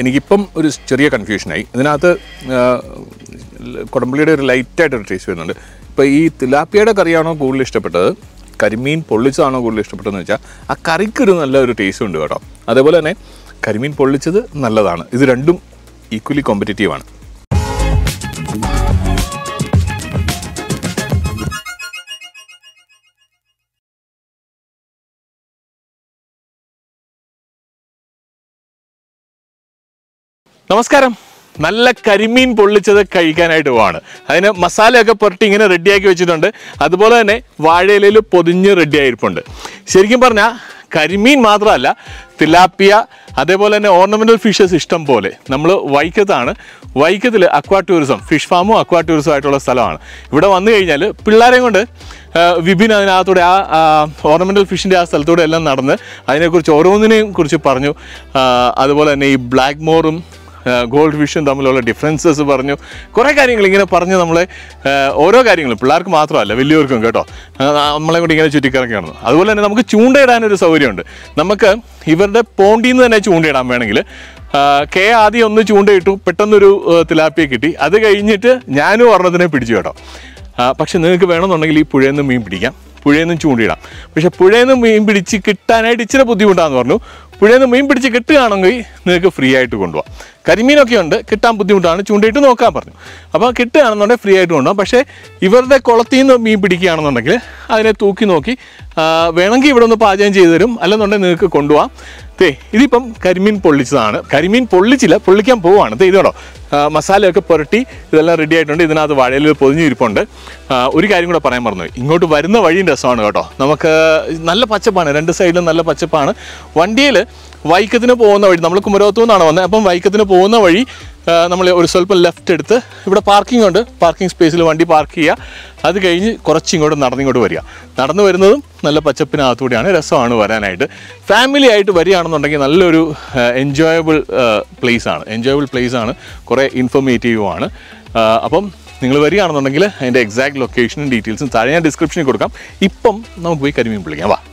എനിക്കിപ്പം ഒരു ചെറിയ കൺഫ്യൂഷനായി ഇതിനകത്ത് ആ, കുടംപുളിയുടെ ഒരു ലൈറ്റായിട്ടൊരു ടേസ്റ്റ് വരുന്നുണ്ട് ഇപ്പോൾ ഈ തിലാപ്പിയുടെ കറിയാണോ കൂടുതൽ ഇഷ്ടപ്പെട്ടത് കരിമീൻ പൊള്ളിച്ചതാണോ കൂടുതൽ ഇഷ്ടപ്പെട്ടതെന്ന് വെച്ചാൽ ആ കറിക്കൊരു നല്ല ഒരു ടേസ്റ്റ് ഉണ്ട് കേട്ടോ അതേപോലെ തന്നെ കരിമീൻ പൊള്ളിച്ചത് നല്ലതാണ് ഇത് രണ്ടും ഈക്വലി കോമ്പറ്റീറ്റീവ് ആണ് നമസ്കാരം നല്ല കരിമീൻ പൊള്ളിച്ചത് കഴിക്കാനായിട്ട് പോവാണ് അതിന് മസാലയൊക്കെ പുരട്ടി ഇങ്ങനെ റെഡിയാക്കി വെച്ചിട്ടുണ്ട് അതുപോലെ തന്നെ വാഴയിലയിൽ പൊതിഞ്ഞ് റെഡി ആയിരിപ്പുണ്ട് ശരിക്കും പറഞ്ഞാൽ കരിമീൻ മാത്രമല്ല തിലാപ്പിയ അതേപോലെ തന്നെ ഓർണമെന്റൽ ഫിഷസ് ഇഷ്ടം പോലെ നമ്മൾ വൈക്കത്താണ് വൈക്കത്തിൽ അക്വാ ടൂറിസം ഫിഷ് ഫാമും അക്വാ ടൂറിസം ആയിട്ടുള്ള സ്ഥലമാണ് ഇവിടെ വന്നു കഴിഞ്ഞാൽ പിള്ളേരെയും കൊണ്ട് ആ, വിപിൻ അതിനകത്തൂടെ ആ ഓർണമെന്റൽ ഫിഷിൻ്റെ ആ സ്ഥലത്തൂടെ എല്ലാം നടന്ന് അതിനെക്കുറിച്ച് ഓരോന്നിനെയും കുറിച്ച് പറഞ്ഞു ആ, അതുപോലെ തന്നെ ഈ ബ്ലാക്ക് മോറും ഗോൾഡ് ഫിഷും തമ്മിലുള്ള ഡിഫറൻസസ് പറഞ്ഞു കുറേ കാര്യങ്ങൾ ഇങ്ങനെ പറഞ്ഞ് നമ്മളെ ആ, ഓരോ കാര്യങ്ങളും പിള്ളേർക്ക് മാത്രമല്ല വലിയവർക്കും കേട്ടോ ആ, നമ്മളെ കൂടി ഇങ്ങനെ ചുറ്റിക്കറക്കി നടന്നു അതുപോലെ തന്നെ നമുക്ക് ചൂണ്ടയിടാനൊരു സൗകര്യമുണ്ട് നമുക്ക് ഇവരുടെ പോണ്ടിൽ നിന്ന് തന്നെ ചൂണ്ടയിടാൻ വേണമെങ്കിൽ ആ, കെ ആദ്യം ഒന്ന് ചൂണ്ടയിട്ടു പെട്ടെന്നൊരു ആ, തിലാപ്പിയെ കിട്ടി അത് കഴിഞ്ഞിട്ട് ഞാനും ഒരെണ്ണത്തിനെ പിടിച്ചു കേട്ടോ ആ, പക്ഷെ നിങ്ങൾക്ക് വേണമെന്നുണ്ടെങ്കിൽ ഈ പുഴയിൽ നിന്ന് മീൻ പിടിക്കാം പുഴയിൽ നിന്നും ചൂണ്ടിയിടാം പക്ഷെ പുഴയിൽ നിന്ന് മീൻ പിടിച്ച് കിട്ടാനായിട്ട് ഇച്ചിരി ബുദ്ധിമുട്ടാന്ന് പറഞ്ഞു പുഴയിൽ നിന്ന് മീൻ പിടിച്ച് കിട്ടുകയാണെങ്കിൽ നിങ്ങൾക്ക് ഫ്രീ ആയിട്ട് കൊണ്ടുപോകാം കരിമീനൊക്കെ ഉണ്ട് കിട്ടാൻ ബുദ്ധിമുട്ടാണ് ചൂണ്ടിയിട്ട് നോക്കാൻ പറഞ്ഞു അപ്പോൾ കിട്ടുകയാണെന്നുണ്ടെങ്കിൽ ഫ്രീ ആയിട്ട് കൊണ്ടുപോകാം പക്ഷേ ഇവരുടെ കുളത്തിൽ നിന്ന് മീൻ പിടിക്കുകയാണെന്നുണ്ടെങ്കിൽ അതിനെ തൂക്കി നോക്കി ആ, വേണമെങ്കിൽ ഇവിടെ ഒന്ന് പാചകം ചെയ്തു തരും അല്ലെന്നുണ്ടെങ്കിൽ നിങ്ങൾക്ക് കൊണ്ടുപോകാം തേ ഇതിപ്പം കരിമീൻ പൊള്ളിച്ചതാണ് കരിമീൻ പൊള്ളിച്ചില്ല പൊള്ളിക്കാൻ പോവാണ് തേ ഇതോടോ മസാലയൊക്കെ പുരട്ടി ഇതെല്ലാം റെഡി ആയിട്ടുണ്ട് ഇതിനകത്ത് വാഴയിൽ പൊതിഞ്ഞിരിപ്പുണ്ട് ആ, ഒരു കാര്യം കൂടെ പറയാൻ മറന്നു ഇങ്ങോട്ട് വരുന്ന വഴിയും രസമാണ് കേട്ടോ നമുക്ക് നല്ല പച്ചപ്പാണ് രണ്ട് സൈഡിലും നല്ല പച്ചപ്പാണ് വണ്ടിയിൽ വൈക്കത്തിന് പോകുന്ന വഴി നമ്മൾ കുമരകത്തു നിന്നാണ് വന്നത് അപ്പം വൈക്കത്തിന് പോകുന്ന വഴി നമ്മൾ ഒരു സ്വല്പം ലെഫ്റ്റ് എടുത്ത് ഇവിടെ പാർക്കിംഗ് ഉണ്ട് പാർക്കിംഗ് സ്പേസിൽ വണ്ടി പാർക്ക് ചെയ്യുക അത് കഴിഞ്ഞ് കുറച്ച് ഇങ്ങോട്ട് നടന്നിങ്ങോട്ട് വരിക നടന്നു വരുന്നതും നല്ല പച്ചപ്പിനകത്തൂടെയാണ് രസമാണ് വരാനായിട്ട് ഫാമിലി ആയിട്ട് വരികയാണെന്നുണ്ടെങ്കിൽ നല്ലൊരു എൻജോയബിൾ പ്ലേസ് ആണ് എൻജോയബിൾ പ്ലേസ് ആണ് കുറേ ഇൻഫോർമേറ്റീവും ആണ് ആ, അപ്പം നിങ്ങൾ വരികയാണെന്നുണ്ടെങ്കിൽ അതിൻ്റെ എക്സാക്ട് ലൊക്കേഷനും ഡീറ്റെയിൽസും താഴെ ഞാൻ ഡിസ്ക്രിപ്ഷനിൽ കൊടുക്കാം ഇപ്പം നമുക്ക് പോയി കരിമീൻ വിളിക്കാം വാ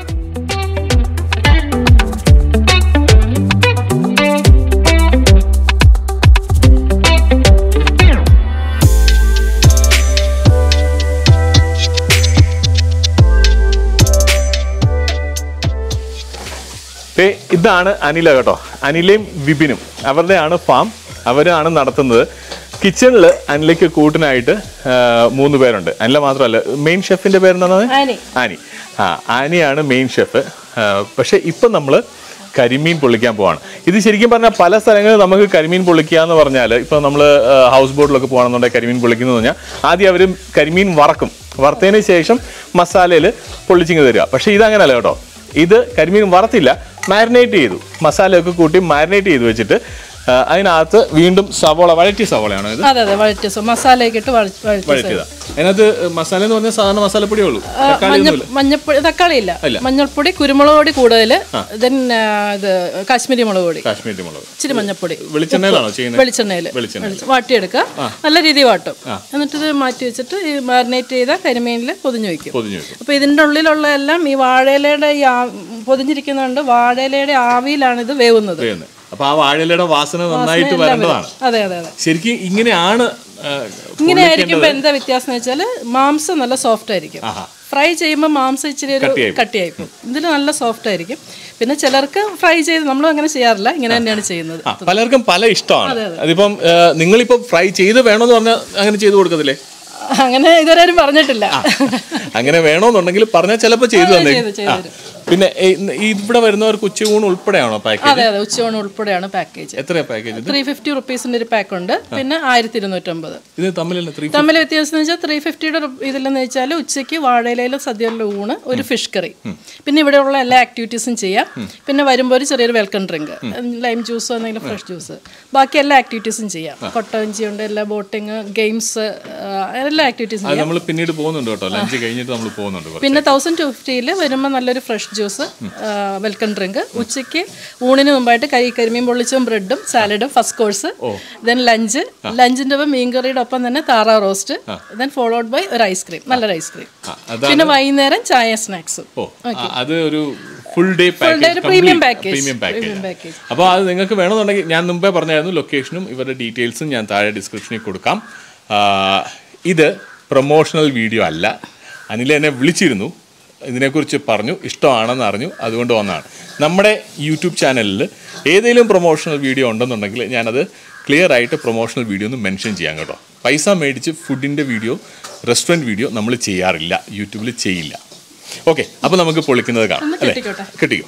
ദേ, ഇതാണ് അനില കേട്ടോ അനിലയും വിപിനും അവരുടെയാണ് ഫാം അവരാണ് നടത്തുന്നത് കിച്ചണിൽ അനിലയ്ക്ക് കൂട്ടിനായിട്ട് ആ, മൂന്ന് പേരുണ്ട് അനില മാത്രമല്ല മെയിൻ ഷെഫിന്റെ പേരെന്താണ് ആനി. ആനി ആ ആനിയാണ് മെയിൻ ഷെഫ് പക്ഷെ ഇപ്പം നമ്മൾ കരിമീൻ പൊള്ളിക്കാൻ പോവാണ് ഇത് ശരിക്കും പറഞ്ഞാൽ പല സ്ഥലങ്ങളിൽ നമുക്ക് കരിമീൻ പൊള്ളിക്കുക എന്ന് പറഞ്ഞാൽ ഇപ്പം നമ്മൾ ഹൗസ് ബോട്ടിലൊക്കെ പോകണമെന്നുണ്ടെങ്കിൽ കരിമീൻ പൊള്ളിക്കുന്നു പറഞ്ഞാൽ ആദ്യം അവർ കരിമീൻ വറക്കും വറുത്തതിന് ശേഷം മസാലയിൽ പൊള്ളിച്ചിങ്ങ് തരിക പക്ഷേ ഇതങ്ങനല്ല കേട്ടോ ഇത് കരിമീൻ വറുത്തില്ല മാരിനേറ്റ് ചെയ്തു മസാലയൊക്കെ കൂട്ടി മാരിനേറ്റ് ചെയ്ത് വെച്ചിട്ട് ആ, അതിനകത്ത് വീണ്ടും സവോള വഴറ്റിയ സവോളയാണോ ഇത് അതെ അതെ വഴറ്റി സോ മസാലയൊക്കെ ഇട്ട് വഴ- വഴറ്റി വഴറ്റിയതാ അതിനകത്ത് മസാല എന്ന് പറഞ്ഞാൽ സാധാരണ മസാലപ്പൊടിയേ ഉള്ളൂ തക്കാളി മഞ്ഞ ഒന്നുമില്ല മഞ്ഞപ്പൊടി തക്കാളി ഇല്ല മഞ്ഞൾപ്പൊടി കുരുമുളക് പൊടി കൂടുതൽ ദെൻ ഇത് കാശ്മീരി മുളക് പൊടി കാശ്മീരി മുളക് ഇച്ചിരി മഞ്ഞപ്പൊടി വെളിച്ചെണ്ണയിലാണോ ചെയ്യുന്നത് വെളിച്ചെണ്ണയിൽ വെളിച്ചെണ്ണ വാട്ടിയെടുക്കുക നല്ല രീതിയിൽ വാട്ടും എന്നിട്ട് ഇത് മാറ്റി വെച്ചിട്ട് ഈ മാരിനേറ്റ് ചെയ്ത കരിമീനിൽ പൊതിഞ്ഞു വെക്കും പൊതിഞ്ഞു വെക്കും അപ്പോൾ ഇതിൻ്റെ ഉള്ളിലുള്ള എല്ലാം ഈ വാഴയിലയുടെ ഈ ആ- പൊതിഞ്ഞിരിക്കുന്നതുകൊണ്ട് വാഴയിലയുടെ ആവിയിലാണ് ഇത് വേവുന്നത് ചെയ്യുന്നത് അപ്പൊ ആ വാഴയിലയുടെ വാസന നന്നായിട്ട് വരേണ്ടതാണ് അതെ അതെ അതെ ശരിക്കും ഇങ്ങനെയാണ് ആ, ഇങ്ങനെ ആയിരിക്കുമ്പോൾ എന്താ വ്യത്യാസം എന്ന് വെച്ചാൽ മാംസം നല്ല സോഫ്റ്റ് ആയിരിക്കും ആഹാ. ഫ്രൈ ചെയ്യുമ്പോൾ മാംസം ഇച്ചിരി ഒരു കട്ടിയായി കട്ടിയായി പോകും ഇതിൽ നല്ല സോഫ്റ്റ് ആയിരിക്കും പിന്നെ ചിലർക്ക് ഫ്രൈ ചെയ്ത് നമ്മളും അങ്ങനെ ചെയ്യാറില്ല ഇങ്ങനെ തന്നെയാണ് ചെയ്യുന്നത് ആ, പലർക്കും പല ഇഷ്ടമാണ് അതിപ്പം ആ, നിങ്ങളിപ്പം ഫ്രൈ ചെയ്ത് വേണമെന്ന് പറഞ്ഞാൽ അങ്ങനെ ചെയ്ത് കൊടുക്കത്തില്ലേ അങ്ങനെ ഇതുവരെ ആരും പറഞ്ഞിട്ടില്ല അങ്ങനെ വേണമെന്നുണ്ടെങ്കിൽ പറഞ്ഞാൽ ചിലപ്പോൾ ചെയ്തു തന്നെ ചെയ്ത് ചെയ്ത് പിന്നെ ഈ ഈ ഇവിടെ വരുന്നവർക്ക് ഉച്ചയൂണ് ഉൾപ്പെടെയാണോ പാക്കേജ് അതെ അതെ ഉച്ചയോണ് ഉൾപ്പെടെയാണ് പാക്കേജ് എത്രയാ പാക്കേജ് ഇത് ത്രീ ഫിഫ്റ്റി റുപ്പീസിന്റെ ഒരു പാക്ക് ഉണ്ട് പിന്നെ ആയിരത്തി ഇരുന്നൂറ്റമ്പത് ഇത് തമ്മിലല്ല ത്രീ തമ്മിൽ വ്യത്യാസം എന്ന് വെച്ചാൽ ത്രീ ഫിഫ്റ്റിയുടെ ഇതിലെന്ന് വെച്ചാൽ ഉച്ചയ്ക്ക് വാഴയിലയിലെ സദ്യയിലെ ഊണ് ഒരു ഫിഷ് കറി പിന്നെ ഇവിടെയുള്ള എല്ലാ ആക്ടിവിറ്റീസും ചെയ്യാം പിന്നെ വരുമ്പോൾ ഒരു ചെറിയൊരു വെൽക്കം ഡ്രിങ്ക് ലൈം ജ്യൂസോ എന്തെങ്കിലും ഫ്രഷ് ജ്യൂസ് ബാക്കി എല്ലാ ആക്ടിവിറ്റീസും ചെയ്യാം കൊട്ടവഞ്ചി ഉണ്ട് എല്ലാ ബോട്ടിങ് ഗെയിംസ് എല്ലാ ആക്ടിവിറ്റീസും അത് നമ്മൾ പിന്നീട് പോകുന്നുണ്ട് കേട്ടോ ലഞ്ച് കഴിഞ്ഞിട്ട് നമ്മൾ പോകുന്നുണ്ട് കുറച്ച്. പിന്നെ തൗസൻഡ് ടു ഫിഫ്റ്റിയിൽ വരുമ്പോൾ നല്ലൊരു ഫ്രഷ് ജ്യൂസ് വെൽക്കം ഡ്രിങ്ക് ഉച്ചയ്ക്ക് ഊണിന് മുമ്പായിട്ട് കൈ കരിമീൻ പൊള്ളിച്ചും ബ്രെഡും സാലഡും ഫസ്റ്റ് കോഴ്സ് ദെൻ ലഞ്ച് ലഞ്ചിൻ്റെ ഒപ്പം മീൻകറിയുടെ ഒപ്പം തന്നെ താറാ റോസ്റ്റ് ദെൻ ഫോളോഡ് ബൈ ഒരു ഐസ്ക്രീം നല്ലൊരു ഐസ്ക്രീം ആ, അതാ പിന്നെ വൈകുന്നേരം ചായ സ്നാക്സും ഓ ആ, അത് ഒരു ഫുൾ ഡേ day ഒരു premium package. Premium package Premium package. അപ്പോൾ അത് നിങ്ങൾക്ക് വേണമെന്നുണ്ടെങ്കിൽ ഞാൻ മുമ്പേ പറഞ്ഞായിരുന്നു ലൊക്കേഷനും ഇവരുടെ ഡീറ്റെയിൽസും ഞാൻ താഴെ ഡിസ്ക്രിപ്ഷനിൽ കൊടുക്കാം ആ, ഇത് പ്രൊമോഷണൽ വീഡിയോ അല്ല അനിൽ എന്നെ വിളിച്ചിരുന്നു ഇതിനെക്കുറിച്ച് പറഞ്ഞു ഇഷ്ടമാണെന്ന് അറിഞ്ഞു അതുകൊണ്ട് വന്നതാണ് നമ്മുടെ യൂട്യൂബ് ചാനലിൽ ഏതെങ്കിലും പ്രൊമോഷണൽ വീഡിയോ ഉണ്ടെന്നുണ്ടെങ്കിൽ ഞാനത് ക്ലിയർ ആയിട്ട് പ്രൊമോഷണൽ വീഡിയോ ഒന്ന് മെൻഷൻ ചെയ്യാം കേട്ടോ പൈസ മേടിച്ച് ഫുഡിൻ്റെ വീഡിയോ റെസ്റ്റോറൻറ്റ് വീഡിയോ നമ്മൾ ചെയ്യാറില്ല യൂട്യൂബിൽ ചെയ്യില്ല ഓക്കെ അപ്പോൾ നമുക്ക് പൊളിക്കുന്നത് കാണാം ഒന്ന് അല്ലേ കെട്ടിക്കോട്ടെ. കെട്ടിക്കും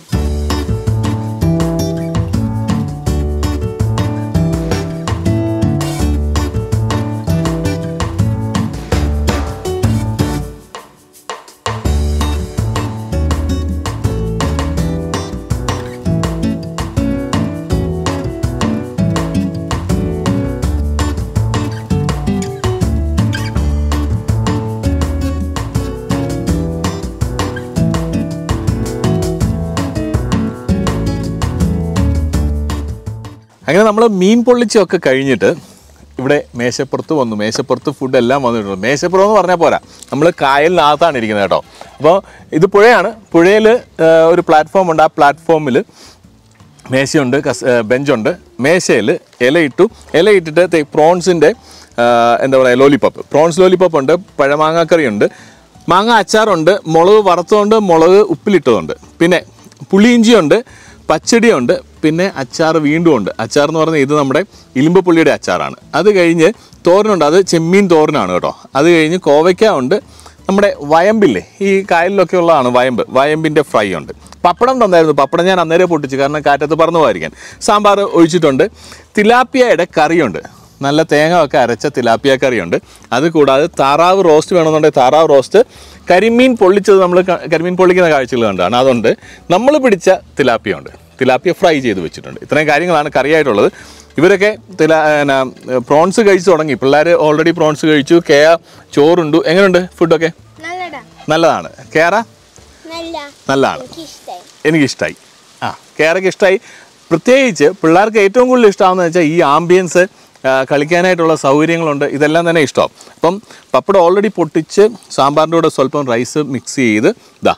അങ്ങനെ നമ്മൾ മീൻ പൊള്ളിച്ചൊക്കെ കഴിഞ്ഞിട്ട് ഇവിടെ മേശപ്പുറത്ത് വന്നു മേശപ്പുറത്ത് ഫുഡ് എല്ലാം വന്നിട്ടുണ്ട് മേശപ്പുറം എന്ന് പറഞ്ഞാൽ പോരാ നമ്മൾ കായലിനകത്താണ് ഇരിക്കുന്നത് കേട്ടോ അപ്പോൾ ഇത് പുഴയാണ് പുഴയിൽ ഒരു പ്ലാറ്റ്ഫോം ഉണ്ട് ആ പ്ലാറ്റ്ഫോമിൽ മേശയുണ്ട് കസ് ഏ, ബെഞ്ചുണ്ട് മേശയിൽ ഇലയിട്ടു ഇലയിട്ടിട്ട് തേ പ്രോൺസിൻ്റെ എന്താ പറയുക ലോലിപ്പോപ്പ് പ്രോൺസ് ലോലിപ്പോപ്പ് ഉണ്ട് പഴമാങ്ങാക്കറി ഉണ്ട് മാങ്ങ അച്ചാറുണ്ട് മുളക് വറുത്തതുണ്ട് മുളക് ഉപ്പിലിട്ടതുണ്ട് പിന്നെ പുളിയിഞ്ചിയുണ്ട് പച്ചടിയുണ്ട് പിന്നെ അച്ചാർ വീണ്ടും ഉണ്ട് അച്ചാർ എന്ന് പറഞ്ഞാൽ ഇത് നമ്മുടെ ഇലിമ്പ് പുള്ളിയുടെ അച്ചാറാണ് അത് കഴിഞ്ഞ് തോരനുണ്ട് അത് ചെമ്മീൻ തോരനാണ് കേട്ടോ അത് കഴിഞ്ഞ് കോവയ്ക്ക ഉണ്ട് നമ്മുടെ വയമ്പില്ലേ ഈ കായലിലൊക്കെ ഉള്ളതാണ് വയമ്പ് വയമ്പിൻ്റെ ഫ്രൈ ഉണ്ട് പപ്പടം തന്നായിരുന്നു പപ്പടം ഞാൻ അന്നേരം പൊട്ടിച്ചു കാരണം കാറ്റത്ത് പറന്നു പോകാതിരിക്കാൻ സാമ്പാർ ഒഴിച്ചിട്ടുണ്ട് തിലാപ്പിയയുടെ കറിയുണ്ട് നല്ല തേങ്ങ ഒക്കെ അരച്ച തിലാപ്പിയ കറിയുണ്ട് അത് കൂടാതെ താറാവ് റോസ്റ്റ് വേണമെന്നുണ്ടെങ്കിൽ താറാവ് റോസ്റ്റ് കരിമീൻ പൊള്ളിച്ചത് നമ്മൾ കരിമീൻ പൊള്ളിക്കുന്ന കാഴ്ചകൾ കണ്ടാണ് അതുണ്ട് നമ്മൾ പിടിച്ച തിലാപ്പിയ ഉണ്ട് തിലാപ്പിയ ഫ്രൈ ചെയ്ത് വെച്ചിട്ടുണ്ട് ഇത്രയും കാര്യങ്ങളാണ് കറിയായിട്ടുള്ളത് ഇവരൊക്കെ തില എന്നാ, പ്രോൺസ് കഴിച്ചു തുടങ്ങി പിള്ളേർ ഓൾറെഡി പ്രോൺസ് കഴിച്ചു കേയ ചോറുണ്ടു എങ്ങനെയുണ്ട് ഫുഡൊക്കെ നല്ലടാ നല്ലതാണ് കേറ നല്ല നല്ലതാണ് എനിക്കിഷ്ടായി എനിക്കിഷ്ടമായി ആ കേരക്ക് ഇഷ്ടമായി പ്രത്യേകിച്ച് പിള്ളേർക്ക് ഏറ്റവും കൂടുതൽ ഇഷ്ടമാണെന്ന് വെച്ചാൽ ഈ ആംബിയൻസ് കളിക്കാനായിട്ടുള്ള സൗകര്യങ്ങളുണ്ട് ഇതെല്ലാം തന്നെ ഇഷ്ടം അപ്പം പപ്പടം ഓൾറെഡി പൊട്ടിച്ച് സാമ്പാറിൻ്റെ കൂടെ സ്വല്പം റൈസ് മിക്സ് ചെയ്ത് ഇതാ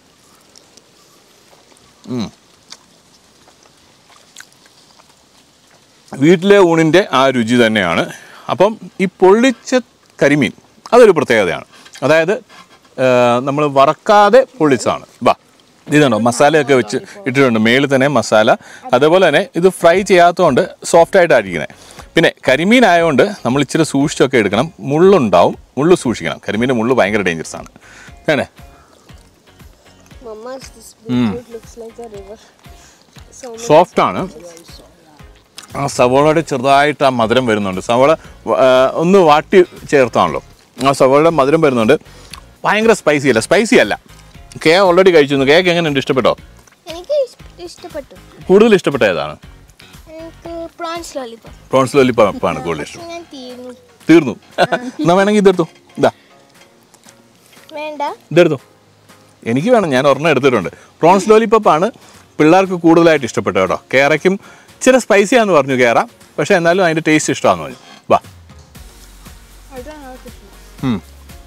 ഉം. വീട്ടിലെ ഊണിൻ്റെ ആ രുചി തന്നെയാണ് അപ്പം ഈ പൊള്ളിച്ച കരിമീൻ അതൊരു പ്രത്യേകതയാണ് അതായത് നമ്മൾ വറക്കാതെ പൊള്ളിച്ചതാണ് വാ ഇതുണ്ടോ മസാലയൊക്കെ വെച്ച് ഇട്ടിട്ടുണ്ട് മേളിൽ തന്നെ മസാല അതുപോലെ തന്നെ ഇത് ഫ്രൈ ചെയ്യാത്തതുകൊണ്ട് സോഫ്റ്റ് ആയിട്ടാണ് ഇരിക്കുന്നത് പിന്നെ കരിമീൻ ആയതുകൊണ്ട് നമ്മൾ ഇച്ചിരി സൂക്ഷിച്ചൊക്കെ എടുക്കണം മുള്ളുണ്ടാവും മുള്ളു സൂക്ഷിക്കണം കരിമീൻ്റെ മുള്ളു ഭയങ്കര ഡേഞ്ചറസ് ആണ് വേണേ Mama, this beetroot looks like a river. So soft ആണ് ആ സവോളയുടെ ചെറുതായിട്ട് ആ മധുരം വരുന്നുണ്ട് സവോള വ- ആ, ഒന്ന് വാട്ടി ചേർത്താണല്ലോ ആ സവോളയുടെ മധുരം വരുന്നുണ്ട് ഭയങ്കര സ്പൈസി അല്ല സ്പൈസി അല്ല കേ ഓൾറെഡി കഴിച്ചു കേക്ക് എങ്ങനെയുണ്ട് ഇഷ്ടപ്പെട്ടോ എനിക്ക് ഇഷ്- ഇഷ്ടപ്പെട്ടു കൂടുതൽ ഇഷ്ടപ്പെട്ട ഏതാണ് എനിക്ക് പ്രോൺസ് ലോലിപോപ്പ് പ്രോൺസ് ലോലിപ്പാണ് കൂടുതൽ ഇഷ്ടം ഞാൻ തീർന്നു തീർന്നു എന്നാ വേണമെങ്കിൽ ഇതെടുത്തു ഇതാ വേണ്ട ഇതെടുത്തു എനിക്ക് വേണം ഞാൻ ഒരെണ്ണം എടുത്തിട്ടുണ്ട് പ്രോൺസ് ലോലിപ്പപ്പാണ് പിള്ളേർക്ക് കൂടുതലായിട്ട് ഇഷ്ടപ്പെട്ടത് കേട്ടോ കേരയ്ക്കും ഇച്ചിരി സ്പൈസിയാന്ന് പറഞ്ഞു കേര പക്ഷേ എന്നാലും അതിൻ്റെ ടേസ്റ്റ് ഇഷ്ടമാണെന്ന് പറഞ്ഞു വാ ഉം.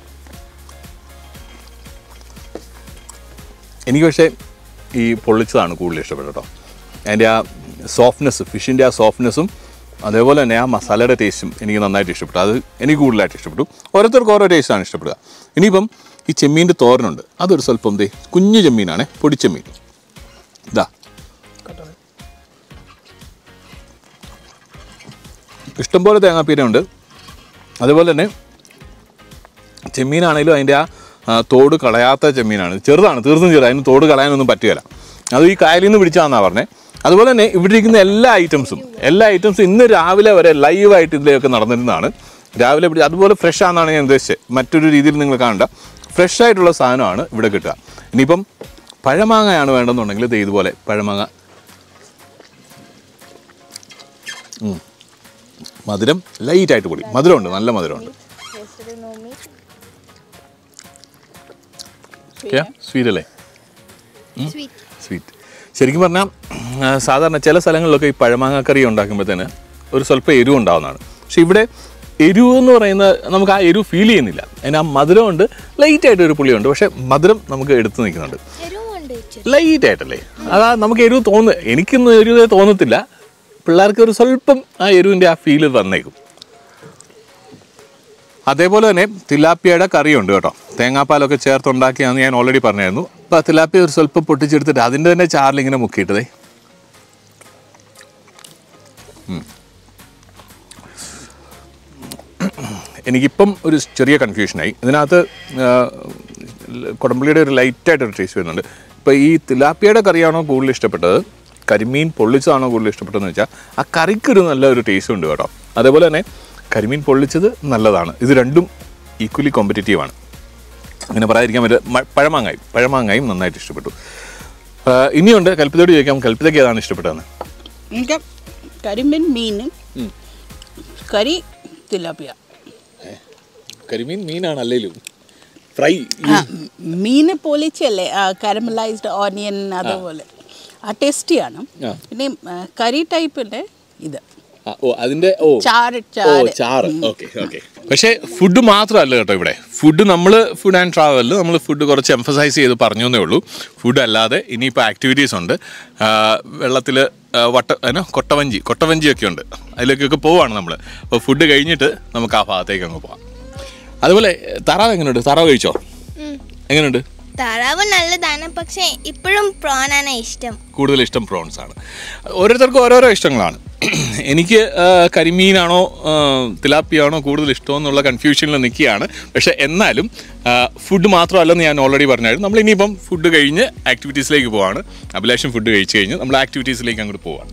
എനിക്ക് പക്ഷേ ഈ പൊള്ളിച്ചതാണ് കൂടുതൽ ഇഷ്ടപ്പെട്ടത് കേട്ടോ അതിൻ്റെ ആ സോഫ്റ്റ്നെസ് ഫിഷിൻ്റെ ആ സോഫ്റ്റ്നെസ്സും അതേപോലെ തന്നെ ആ മസാലയുടെ ടേസ്റ്റും എനിക്ക് നന്നായിട്ട് ഇഷ്ടപ്പെട്ടു അത് എനിക്ക് കൂടുതലായിട്ട് ഇഷ്ടപ്പെട്ടു ഓരോരുത്തർക്ക് ഓരോ ടേസ്റ്റാണ് ഇഷ്ടപ്പെടുക ഇനിയിപ്പം ഈ ചെമ്മീൻ്റെ തോരനുണ്ട് അതൊരു സ്വല്പം ദേ കുഞ്ഞു ചെമ്മീനാണ് പൊടിച്ചെമ്മീൻ ഇതാ ഇഷ്ടംപോലെ തേങ്ങാപ്പീരയുണ്ട് അതുപോലെ തന്നെ ചെമ്മീനാണെങ്കിലും അതിൻ്റെ ആ ആ, തോട് കളയാത്ത ചെമ്മീനാണ് ചെറുതാണ് തീർത്തും ചെറുത് അതിന് തോട് കളയാനൊന്നും പറ്റുകയില്ല അത് ഈ കായലിൽ നിന്ന് പിടിച്ചാന്നാണ് പറഞ്ഞത് അതുപോലെ തന്നെ ഇവിടെ ഇരിക്കുന്ന എല്ലാ ഐറ്റംസും എല്ലാ ഐറ്റംസും ഇന്ന് രാവിലെ വരെ ലൈവായിട്ട് ഇതിലേക്ക് നടന്നിരുന്നതാണ് രാവിലെ പിടി അതുപോലെ ഫ്രഷ് ആണെന്നാണ് ഞാൻ ഉദ്ദേശിച്ചത് മറ്റൊരു രീതിയിൽ നിങ്ങൾ കാണണ്ട ഫ്രഷ് ആയിട്ടുള്ള സാധനമാണ് ഇവിടെ കിട്ടുക ഇനിയിപ്പം പഴമാങ്ങയാണ് വേണ്ടെന്നുണ്ടെങ്കിൽ ഇത് ഇതുപോലെ പഴമാങ്ങ ഉം. മധുരം ലൈറ്റായിട്ട് പൊടി മധുരമുണ്ട് നല്ല മധുരമുണ്ട് സ്വീറ്റ് അല്ലേ സ്വീറ്റ് സ്വീറ്റ് ശരിക്കും പറഞ്ഞാൽ ആ, സാധാരണ ചില സ്ഥലങ്ങളിലൊക്കെ ഈ പഴമാങ്ങാക്കറി ഉണ്ടാക്കുമ്പോഴത്തേന് ഒരു സ്വല്പം എരിവ് ഉണ്ടാവുന്നതാണ് പക്ഷെ ഇവിടെ എരിവ് എന്ന് പറയുന്നത് നമുക്ക് ആ എരിവ് ഫീൽ ചെയ്യുന്നില്ല അതിന് ആ മധുരമുണ്ട് ലൈറ്റായിട്ട് ഒരു പുളിയുണ്ട് പക്ഷേ മധുരം നമുക്ക് എടുത്തു നിൽക്കുന്നുണ്ട് എരിവുണ്ട് ലൈറ്റ് ആയിട്ടല്ലേ അതാ നമുക്ക് എരിവ് തോന്നു എനിക്കൊന്നും എരിവ് തോന്നത്തില്ല പിള്ളേർക്ക് ഒരു സ്വല്പം ആ എരിവിൻ്റെ ആ ഫീല് വന്നേക്കും അതേപോലെ തന്നെ തിലാപ്പിയയുടെ കറിയുണ്ട് കേട്ടോ തേങ്ങാപ്പാലൊക്കെ ചേർത്തുണ്ടാക്കിയാന്ന് ഞാൻ ഓൾറെഡി പറഞ്ഞായിരുന്നു അപ്പോൾ ആ തിലാപ്പിയ ഒരു സ്വല്പം പൊട്ടിച്ചെടുത്തിട്ട് അതിൻ്റെ തന്നെ ചാറിൽ ഇങ്ങനെ മുക്കിയിട്ടതേ ഉം. എനിക്കിപ്പം ഒരു ചെറിയ കൺഫ്യൂഷനായി ഇതിനകത്ത് ആ, കുടംപുളിയുടെ ഒരു ലൈറ്റായിട്ടൊരു ടേസ്റ്റ് വരുന്നുണ്ട് ഇപ്പോൾ ഈ തിലാപ്പിയയുടെ കറിയാണോ കൂടുതൽ ഇഷ്ടപ്പെട്ടത് കരിമീൻ പൊള്ളിച്ചതാണോ കൂടുതൽ ഇഷ്ടപ്പെട്ടതെന്ന് വെച്ചാൽ ആ കറിക്കൊരു നല്ല ഒരു ടേസ്റ്റ് ഉണ്ട് കേട്ടോ അതേപോലെ തന്നെ കരിമീൻ പൊള്ളിച്ചത് നല്ലതാണ് ഇത് രണ്ടും ഈക്വലി കോമ്പറ്റീറ്റീവ് ആണ് അങ്ങനെ പറയാതിരിക്കാൻ പറ്റും മ- പഴമാങ്ങായും പഴമാങ്ങായും നന്നായിട്ട് ഇഷ്ടപ്പെട്ടു ആ, ഇനിയുണ്ട് കൽപ്പിതോട് ചോദിക്കാം കൽപ്പിതയ്ക്ക് ഏതാണ് ഇഷ്ടപ്പെട്ടതെന്ന് ఇంకా കരിമീൻ മീൻ കറി തിലാപ്പിയ കരിമീൻ മീനാണ് അല്ലേലും ഫ്രൈ മീൻ പൊളിച്ചല്ലേ കാരമലൈസ്ഡ് ഓണിയൻ അതുപോലെ ആ ടേസ്റ്റിയാണ് ആ. പിന്നെ ആ, കറി ടൈപ്പിൻ്റെ ഇത് ഓ അതിന്റെ ഓ ചാറ് ഓ ചാറ് ചാറ് ഓക്കെ ഓക്കെ പക്ഷേ ഫുഡ് മാത്രമല്ല കേട്ടോ ഇവിടെ ഫുഡ് നമ്മൾ ഫുഡ് ആൻഡ് ട്രാവലിൽ നമ്മൾ ഫുഡ് കുറച്ച് എംഫസൈസ് ചെയ്ത് പറഞ്ഞു എന്നേ ഉള്ളൂ ഫുഡ് അല്ലാതെ ഇനിയിപ്പോൾ ആക്ടിവിറ്റീസ് ഉണ്ട് വെള്ളത്തിൽ വട്ട അതിന് കൊട്ടവഞ്ചി കൊട്ടവഞ്ചിയൊക്കെ ഉണ്ട് അതിലേക്കൊക്കെ പോവാണ് നമ്മൾ അപ്പോൾ ഫുഡ് കഴിഞ്ഞിട്ട് നമുക്ക് ആ ഭാഗത്തേക്ക് അങ്ങ് പോവാം അതുപോലെ താറാവ് എങ്ങനെയുണ്ട് താറാവ് കഴിച്ചോ എങ്ങനെയുണ്ട് താറാവ് നല്ലതാണ് പക്ഷെ ഇപ്പോഴും പ്രോണാണ് ഇഷ്ടം കൂടുതൽ ഇഷ്ടം പ്രോൺസ് ആണ് ഓരോരുത്തർക്കും ഓരോരോ ഇഷ്ടങ്ങളാണ് എനിക്ക് ആ, കരിമീനാണോ ആ, തിലാപ്പിയാണോ കൂടുതൽ ഇഷ്ടം എന്നുള്ള കൺഫ്യൂഷനിൽ നിൽക്കുകയാണ് പക്ഷേ എന്നാലും ഫുഡ് മാത്രമല്ലെന്ന് ഞാൻ ഓൾറെഡി പറഞ്ഞായിരുന്നു നമ്മൾ ഇനിയിപ്പം ഫുഡ് കഴിഞ്ഞ് ആക്ടിവിറ്റീസിലേക്ക് പോവാണ് അഭിലാഷം ഫുഡ് കഴിച്ച് കഴിഞ്ഞ് നമ്മൾ ആക്ടിവിറ്റീസിലേക്ക് അങ്ങോട്ട് പോവാണ്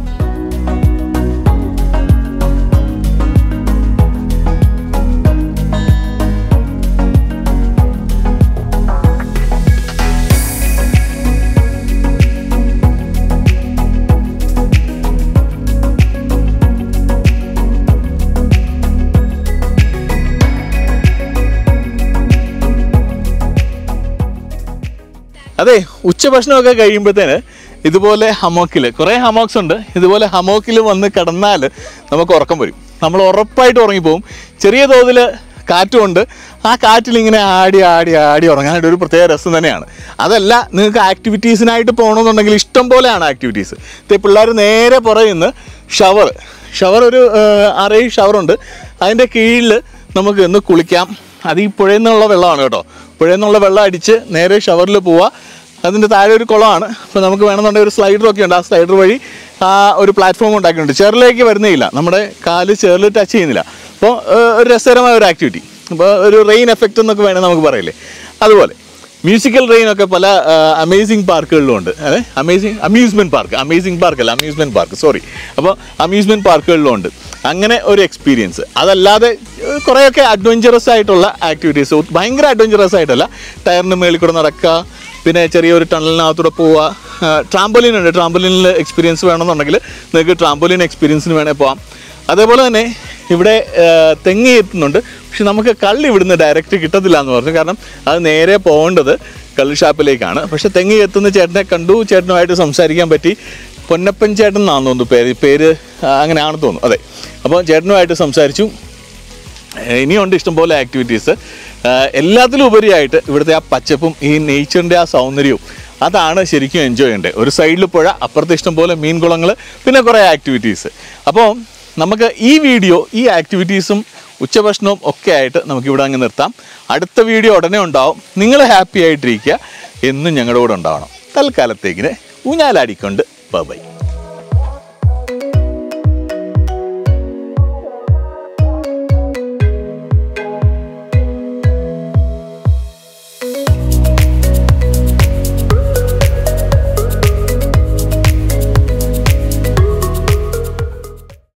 അതെ ഉച്ചഭക്ഷണമൊക്കെ കഴിയുമ്പോഴത്തേന് ഇതുപോലെ ഹമോക്കിൽ കുറേ ഹമോക്സ് ഉണ്ട് ഇതുപോലെ ഹമോക്കിൽ വന്ന് കിടന്നാൽ നമുക്ക് ഉറക്കം വരും നമ്മൾ ഉറപ്പായിട്ട് ഉറങ്ങിപ്പോവും ചെറിയ തോതിൽ കാറ്റുമുണ്ട് ആ കാറ്റിൽ ഇങ്ങനെ ആടി ആടി ആടി ഉറങ്ങാനായിട്ട് ഒരു പ്രത്യേക രസം തന്നെയാണ് അതല്ല നിങ്ങൾക്ക് ആക്ടിവിറ്റീസിനായിട്ട് പോകണമെന്നുണ്ടെങ്കിൽ ഇഷ്ടം പോലെയാണ് ആക്ടിവിറ്റീസ് ഇത് പിള്ളേർ നേരെ പുറയുന്ന ഷവർ ഷവർ ഒരു ഏഹ്, ആറേഴ് ഷവറുണ്ട് അതിൻ്റെ കീഴിൽ നമുക്ക് ഇന്ന് കുളിക്കാം അത് ഈ പുഴയിൽ നിന്നുള്ള വെള്ളമാണ് കേട്ടോ പുഴയിൽ നിന്നുള്ള വെള്ളം അടിച്ച് നേരെ ഷവറിൽ പോവുക അതിൻ്റെ താഴെ ഒരു കുളമാണ് അപ്പോൾ നമുക്ക് വേണമെന്നുണ്ടെങ്കിൽ ഒരു സ്ലൈഡർ ഒക്കെ ഉണ്ട് ആ സ്ലൈഡർ വഴി ആ ഒരു പ്ലാറ്റ്ഫോം ഉണ്ടാക്കിയിട്ടുണ്ട് ചെറിലേക്ക് വരുന്നേയില്ല നമ്മുടെ കാല് ചെറിൽ ടച്ച് ചെയ്യുന്നില്ല അപ്പോൾ ഏഹ്, ഒരു രസകരമായ ഒരു ആക്ടിവിറ്റി അപ്പോൾ ഒരു റെയിൻ എഫക്റ്റ് എന്നൊക്കെ വേണേൽ നമുക്ക് പറയില്ലേ അതുപോലെ മ്യൂസിക്കൽ റെയിൻ ഒക്കെ പല അമേസിംഗ് പാർക്കുകളിലും ഉണ്ട് അതെ amazing amusement park amazing park അല്ല അമ്യൂസ്മെന്റ് പാർക്ക് സോറി അപ്പോൾ അമ്യൂസ്മെന്റ് പാർക്കുകളിലും ഉണ്ട് അങ്ങനെ ഒരു എക്സ്പീരിയൻസ് അതല്ലാതെ ഏഹ്, കുറേയൊക്കെ അഡ്വഞ്ചറസ് ആയിട്ടുള്ള ആക്ടിവിറ്റീസ് ഭയങ്കര അഡ്വഞ്ചറസ് ആയിട്ടല്ല ടയറിന് മേളിൽ കൂടെ നടക്കുക പിന്നെ ചെറിയൊരു ടണലിനകത്തൂടെ പോവുക ട്രാമ്പോലിൻ ഉണ്ട് ട്രാമ്പോലിനിൽ എക്സ്പീരിയൻസ് വേണമെന്നുണ്ടെങ്കിൽ നിങ്ങൾക്ക് ട്രാമ്പോലിൻ എക്സ്പീരിയൻസിന് വേണേൽ പോവാം അതേപോലെ തന്നെ ഇവിടെ ആ, തെങ്ങ് എത്തുന്നുണ്ട് പക്ഷെ നമുക്ക് കള്ള് ഇവിടുന്ന് ഡയറക്റ്റ് കിട്ടത്തില്ല എന്ന് പറഞ്ഞു കാരണം അത് നേരെ പോകേണ്ടത് കള്ള് ഷാപ്പിലേക്കാണ് പക്ഷെ തെങ്ങ് എത്തുന്ന ചേട്ടനെ കണ്ടു ചേട്ടനുമായിട്ട് സംസാരിക്കാൻ പറ്റി പൊന്നപ്പൻ ചേട്ടൻ എന്നാന്ന് തോന്നുന്നു പേര് പേര് ആ, അങ്ങനെയാണെന്ന് തോന്നുന്നു അതെ അപ്പോൾ ചേട്ടനുമായിട്ട് സംസാരിച്ചു ഏഹ് ഇനിയുണ്ട് ഇഷ്ടംപോലെ ആക്ടിവിറ്റീസ് എല്ലാത്തിലും ഉപരിയായിട്ട് ഇവിടുത്തെ ആ പച്ചപ്പും ഈ നേച്ചറിൻ്റെ ആ സൗന്ദര്യവും അതാണ് ശരിക്കും എൻജോയ് ചെയ്യേണ്ടത് ഒരു സൈഡിൽ പുഴ അപ്പുറത്ത് ഇഷ്ടംപോലെ മീൻ കുളങ്ങൾ പിന്നെ കുറേ ആക്ടിവിറ്റീസ് അപ്പോൾ നമുക്ക് ഈ വീഡിയോ ഈ ആക്ടിവിറ്റീസും ഉച്ചഭക്ഷണവും ഒക്കെ ആയിട്ട് നമുക്ക് ഇവിടെ അങ്ങ് നിർത്താം അടുത്ത വീഡിയോ ഉടനെ ഉണ്ടാവും നിങ്ങൾ ഹാപ്പി ആയിട്ടിരിക്കുക എന്നും ഞങ്ങളുടെ കൂടെ ഉണ്ടാവണം തൽക്കാലത്തേക്കിന് ഊഞ്ഞാലാടിക്കൊണ്ട് ബൈ